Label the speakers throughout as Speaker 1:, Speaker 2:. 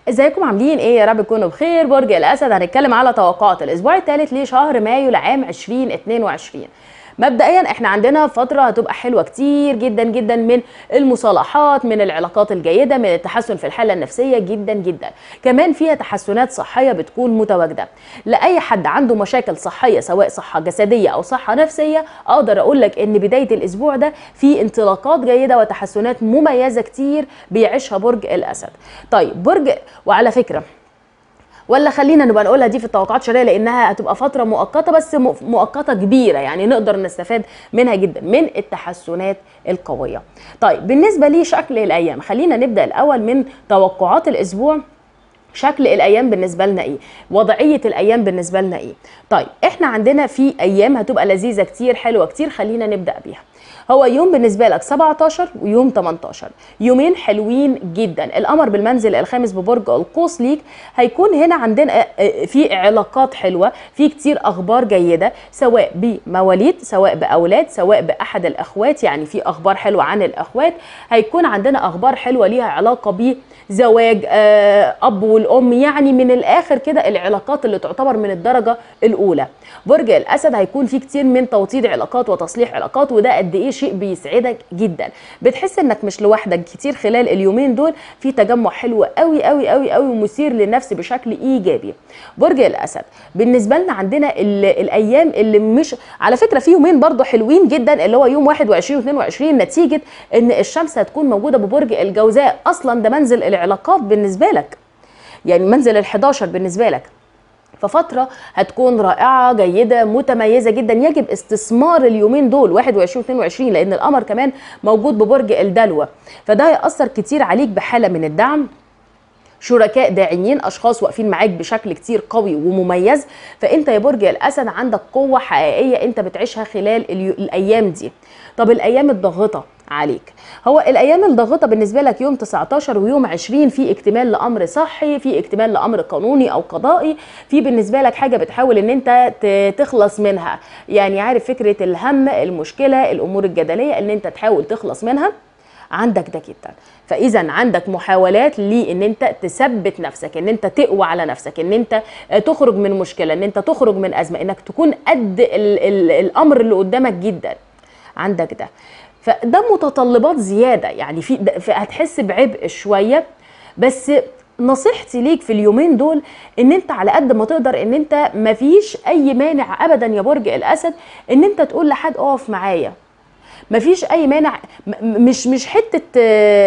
Speaker 1: ازيكم عاملين ايه يا رب تكونوا بخير برج الاسد هنتكلم على توقعات الاسبوع الثالث لشهر مايو لعام 2022 مبدئيا احنا عندنا فتره هتبقى حلوه كتير جدا جدا من المصالحات من العلاقات الجيده من التحسن في الحاله النفسيه جدا جدا كمان فيها تحسنات صحيه بتكون متواجده لاي حد عنده مشاكل صحيه سواء صحه جسديه او صحه نفسيه اقدر اقول لك ان بدايه الاسبوع ده في انطلاقات جيده وتحسنات مميزه كتير بيعيشها برج الاسد طيب برج وعلى فكره ولا خلينا نبقى نقولها دي في التوقعات الشهريه لانها هتبقى فتره مؤقته بس مؤقته كبيره يعني نقدر نستفاد منها جدا من التحسنات القويه. طيب بالنسبه لشكل الايام خلينا نبدا الاول من توقعات الاسبوع شكل الايام بالنسبه لنا ايه وضعيه الايام بالنسبه لنا ايه طيب احنا عندنا في ايام هتبقى لذيذه كتير حلوه كتير خلينا نبدا بيها هو يوم بالنسبه لك 17 ويوم 18 يومين حلوين جدا القمر بالمنزل الخامس ببرج القوس ليك هيكون هنا عندنا في علاقات حلوه في كتير اخبار جيده سواء بمواليد سواء باولاد سواء باحد الاخوات يعني في اخبار حلوه عن الاخوات هيكون عندنا اخبار حلوه ليها علاقه بزواج اب والام يعني من الاخر كده العلاقات اللي تعتبر من الدرجه الاولى برج الاسد هيكون في كتير من توطيد علاقات وتصليح علاقات وده قد ايه شيء بيسعدك جدا بتحس انك مش لوحدك كتير خلال اليومين دول في تجمع حلو قوي قوي قوي قوي ومثير للنفس بشكل ايجابي برج الاسد بالنسبه لنا عندنا الايام اللي مش على فكره في يومين برضو حلوين جدا اللي هو يوم 21 و22 نتيجه ان الشمس هتكون موجوده ببرج الجوزاء اصلا ده منزل العلاقات بالنسبه لك يعني منزل ال11 بالنسبه لك ففتره هتكون رائعه جيده متميزه جدا يجب استثمار اليومين دول 21 22 لان القمر كمان موجود ببرج الدلوه فده هياثر كتير عليك بحاله من الدعم شركاء داعمين اشخاص واقفين معاك بشكل كتير قوي ومميز فانت يا برج الاسد عندك قوه حقيقيه انت بتعيشها خلال الايام دي طب الايام الضاغطه عليك هو الايام الضاغطه بالنسبه لك يوم 19 ويوم 20 في اكتمال لامر صحي في اكتمال لامر قانوني او قضائي في بالنسبه لك حاجه بتحاول ان انت تخلص منها يعني عارف فكره الهم المشكله الامور الجدليه ان انت تحاول تخلص منها عندك ده جدا فاذا عندك محاولات لان انت تثبت نفسك ان انت تقوى على نفسك ان انت تخرج من مشكله ان انت تخرج من ازمه انك تكون قد ال ال الامر اللي قدامك جدا عندك ده فده متطلبات زياده يعني في هتحس بعبء شويه بس نصيحتي ليك في اليومين دول ان انت على قد ما تقدر ان انت مفيش اي مانع ابدا يا برج الاسد ان انت تقول لحد اقف معايا مفيش اي مانع مش مش حته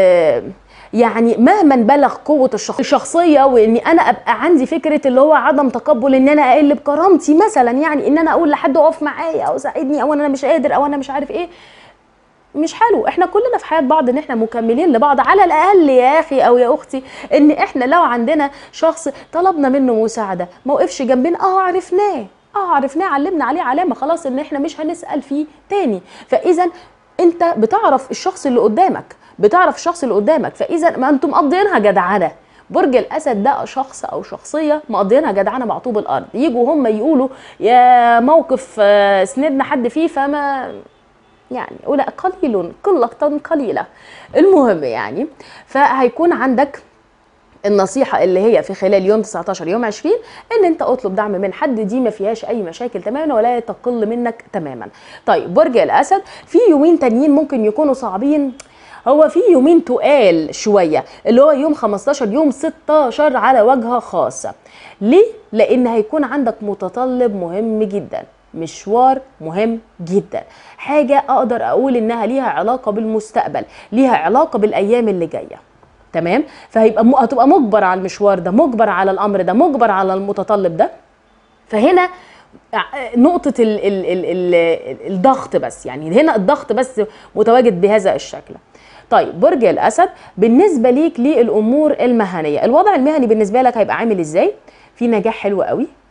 Speaker 1: يعني مهما بلغ قوة الشخصية واني انا ابقى عندي فكرة اللي هو عدم تقبل ان انا اقل بكرامتي مثلا يعني ان انا اقول لحد اقف معايا او ساعدني او انا مش قادر او انا مش عارف ايه مش حلو احنا كلنا في حياه بعض ان احنا مكملين لبعض على الاقل يا اخي او يا اختي ان احنا لو عندنا شخص طلبنا منه مساعده ما وقفش جنبنا اه عرفناه اه عرفناه علمنا عليه علامه خلاص ان احنا مش هنسال فيه تاني فاذا انت بتعرف الشخص اللي قدامك بتعرف الشخص اللي قدامك فاذا ما انتم مقضيينها جدعنه برج الاسد ده شخص او شخصيه مقضيينها جدعنه مع طوب الارض يجوا هم يقولوا يا موقف سندنا حد فيه فما يعني ولا قليل قلة قليلة المهم يعني فهيكون عندك النصيحة اللي هي في خلال يوم 19 يوم 20 ان انت اطلب دعم من حد دي ما فيهاش اي مشاكل تماما ولا تقل منك تماما طيب برج الاسد في يومين تانيين ممكن يكونوا صعبين هو في يومين تقال شويه اللي هو يوم 15 يوم 16 على وجه خاصه ليه لان هيكون عندك متطلب مهم جدا مشوار مهم جدا حاجة أقدر أقول إنها ليها علاقة بالمستقبل ليها علاقة بالأيام اللي جاية تمام فهيبقى م... هتبقى مجبر على المشوار ده مجبر على الأمر ده مجبر على المتطلب ده فهنا نقطة ال ال ال ال الضغط بس يعني هنا الضغط بس متواجد بهذا الشكل طيب برج الأسد بالنسبة ليك للأمور المهنية الوضع المهني بالنسبة لك هيبقى عامل إزاي في نجاح حلو قوي في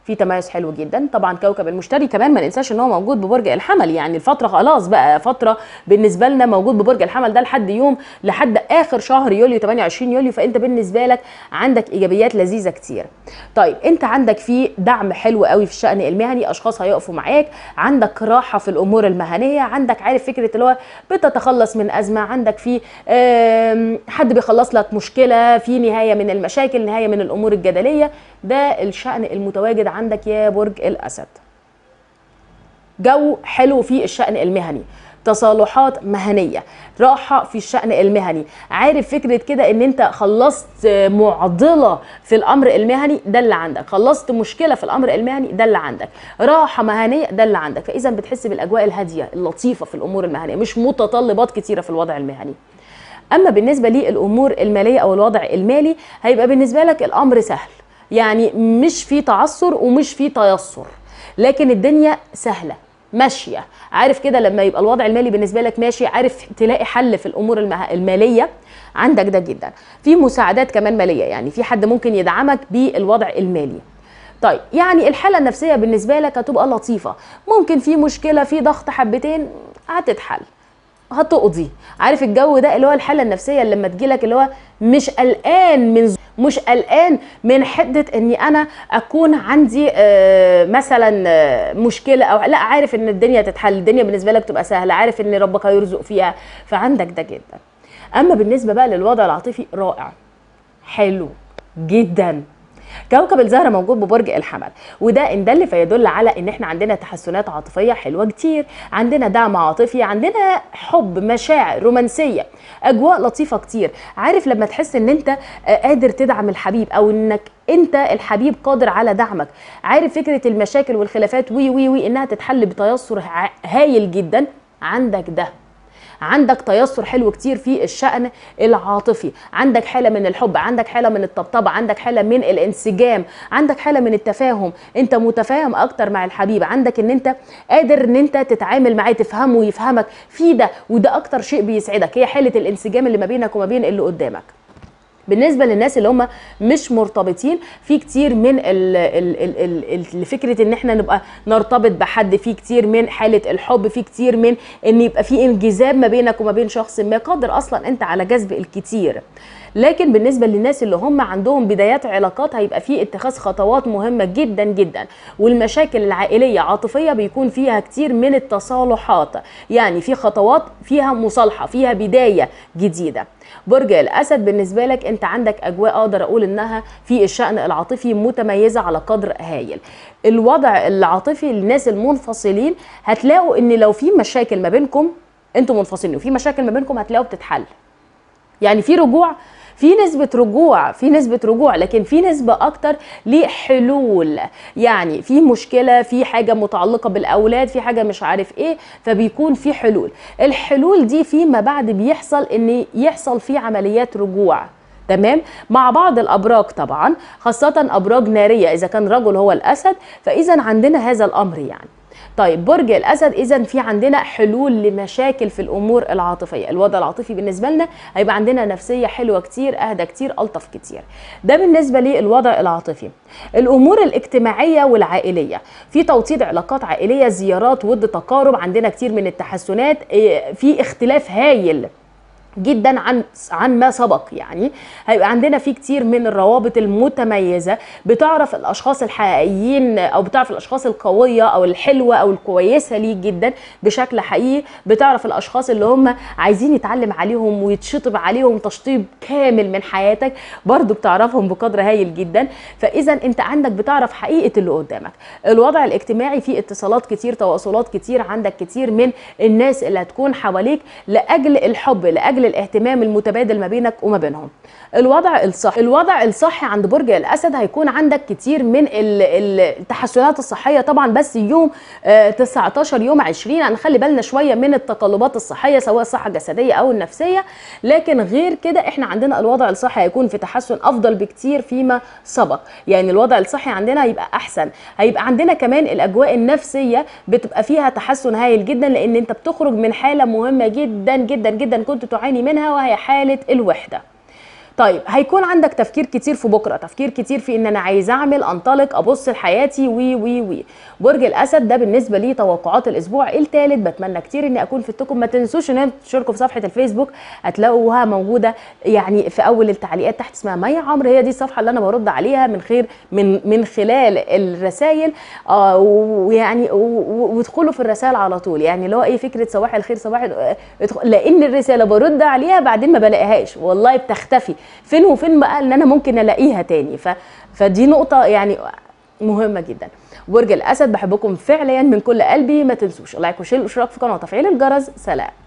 Speaker 1: في تميز حلو جدا طبعا كوكب المشتري كمان ما ننساش ان هو موجود ببرج الحمل يعني الفتره خلاص بقى فتره بالنسبه لنا موجود ببرج الحمل ده لحد يوم لحد اخر شهر يوليو 28 يوليو فانت بالنسبه لك عندك ايجابيات لذيذه كتير طيب انت عندك في دعم حلو قوي في الشان المهني اشخاص هيقفوا معاك عندك راحه في الامور المهنيه عندك عارف فكره اللي هو بتتخلص من ازمه عندك في آم، حد بيخلص لك مشكله في نهايه من المشاكل نهايه من الامور الجدليه ده الشان المتواجد عندك يا برج الاسد جو حلو في الشأن المهني تصالحات مهنية راحة في الشأن المهني عارف فكرة كده ان انت خلصت معضلة في الامر المهني ده اللي عندك خلصت مشكلة في الامر المهني ده اللي عندك راحة مهنية ده اللي عندك فاذا بتحس بالاجواء الهادية اللطيفة في الامور المهنية مش متطلبات كتيرة في الوضع المهني اما بالنسبه للامور الماليه او الوضع المالي هيبقى بالنسبه لك الامر سهل يعني مش في تعثر ومش في تيسر لكن الدنيا سهله ماشيه عارف كده لما يبقى الوضع المالي بالنسبه لك ماشي عارف تلاقي حل في الامور المه- الماليه عندك ده جدا في مساعدات كمان ماليه يعني في حد ممكن يدعمك بالوضع المالي طيب يعني الحاله النفسيه بالنسبه لك هتبقى لطيفه ممكن في مشكله في ضغط حبتين هتتحل هتقضي عارف الجو ده اللي هو الحاله النفسيه اللي لما تجيلك اللي هو مش قلقان من مش قلقان من حده اني انا اكون عندي آه، مثلا آه، مشكله او لا عارف ان الدنيا تتحل الدنيا بالنسبه لك تبقى سهله عارف ان ربك هيرزق فيها فعندك ده جدا اما بالنسبه بقى للوضع العاطفي رائع حلو جدا كوكب الزهرة موجود ببرج الحمل وده ان دل فيدل على ان احنا عندنا تحسنات عاطفية حلوة كتير عندنا دعم عاطفي عندنا حب مشاعر رومانسية اجواء لطيفة كتير عارف لما تحس ان انت آه، قادر تدعم الحبيب او انك انت الحبيب قادر على دعمك عارف فكرة المشاكل والخلافات وي وي وي انها تتحل بتيسر ع- هايل جدا عندك ده عندك تيسر حلو كتير في الشأن العاطفي عندك حالة من الحب عندك حالة من الطبطبة عندك حالة من الانسجام عندك حالة من التفاهم انت متفاهم اكتر مع الحبيب عندك ان انت قادر ان انت تتعامل معاه تفهمه ويفهمك في ده وده اكتر شيء بيسعدك هي حالة الانسجام اللي ما بينك وما بين اللي قدامك بالنسبه للناس اللي هم مش مرتبطين في كتير من ال ال ال ال ال فكره ان احنا نبقى نرتبط بحد في كتير من حاله الحب في كتير من ان يبقى في انجذاب ما بينك وما بين شخص ما قادر اصلا انت على جذب الكتير لكن بالنسبه للناس اللي هم عندهم بدايات علاقات هيبقى في اتخاذ خطوات مهمه جدا جدا والمشاكل العائليه عاطفيه بيكون فيها كتير من التصالحات يعني في خطوات فيها مصالحه فيها بدايه جديده برج الاسد بالنسبه لك انت عندك اجواء اقدر اقول انها في الشان العاطفي متميزه على قدر هايل الوضع العاطفي للناس المنفصلين هتلاقوا ان لو في مشاكل ما بينكم انتوا منفصلين وفي مشاكل ما بينكم هتلاقوا بتتحل يعني في رجوع في نسبة رجوع في نسبة رجوع لكن في نسبة أكتر لحلول يعني في مشكلة في حاجة متعلقة بالأولاد في حاجة مش عارف إيه فبيكون في حلول الحلول دي فيما بعد بيحصل إن يحصل في عمليات رجوع تمام مع بعض الابراج طبعا خاصه ابراج ناريه اذا كان رجل هو الاسد فاذا عندنا هذا الامر يعني طيب برج الاسد اذا في عندنا حلول لمشاكل في الامور العاطفيه الوضع العاطفي بالنسبه لنا هيبقى عندنا نفسيه حلوه كتير اهدى كتير الطف كتير ده بالنسبه للوضع العاطفي الامور الاجتماعيه والعائليه في توطيد علاقات عائليه زيارات ود تقارب عندنا كتير من التحسنات إيه، في اختلاف هايل جدا عن عن ما سبق يعني هيبقى عندنا في كتير من الروابط المتميزه بتعرف الاشخاص الحقيقيين او بتعرف الاشخاص القويه او الحلوه او الكويسه ليك جدا بشكل حقيقي بتعرف الاشخاص اللي هم عايزين يتعلم عليهم ويتشطب عليهم تشطيب كامل من حياتك برضو بتعرفهم بقدر هايل جدا فاذا انت عندك بتعرف حقيقه اللي قدامك الوضع الاجتماعي فيه اتصالات كتير تواصلات كتير عندك كتير من الناس اللي هتكون حواليك لاجل الحب لاجل الاهتمام المتبادل ما بينك وما بينهم الوضع الصحي الوضع الصحي عند برج الاسد هيكون عندك كتير من ال- ال- التحسنات الصحيه طبعا بس يوم آه، 19 يوم 20 هنخلي بالنا شويه من التقلبات الصحيه سواء الصحه الجسديه او النفسيه لكن غير كده احنا عندنا الوضع الصحي هيكون في تحسن افضل بكتير فيما سبق يعني الوضع الصحي عندنا هيبقى احسن هيبقى عندنا كمان الاجواء النفسيه بتبقى فيها تحسن هايل جدا لان انت بتخرج من حاله مهمه جدا جدا جدا كنت تعاني منها وهي حاله الوحده طيب هيكون عندك تفكير كتير في بكره تفكير كتير في ان انا عايز اعمل انطلق ابص لحياتي وي وي وي برج الاسد ده بالنسبه لي توقعات الاسبوع الثالث بتمنى كتير اني اكون فدتكم ما تنسوش ان انتوا تشتركوا في صفحه الفيسبوك هتلاقوها موجوده يعني في اول التعليقات تحت اسمها مي عمرو هي دي الصفحه اللي انا برد عليها من خير من من خلال الرسائل آه ويعني و- و- وادخلوا في الرسائل على طول يعني اللي هو ايه فكره صباح الخير صباح ال- ادخل- لان الرساله برد عليها بعدين ما بلاقيهاش والله بتختفي فين وفين بقى ان انا ممكن الاقيها تاني ف فدي نقطه يعني مهمه جدا برج الاسد بحبكم فعليا من كل قلبي ما تنسوش لايك وشير الاشتراك في القناه وتفعيل الجرس سلام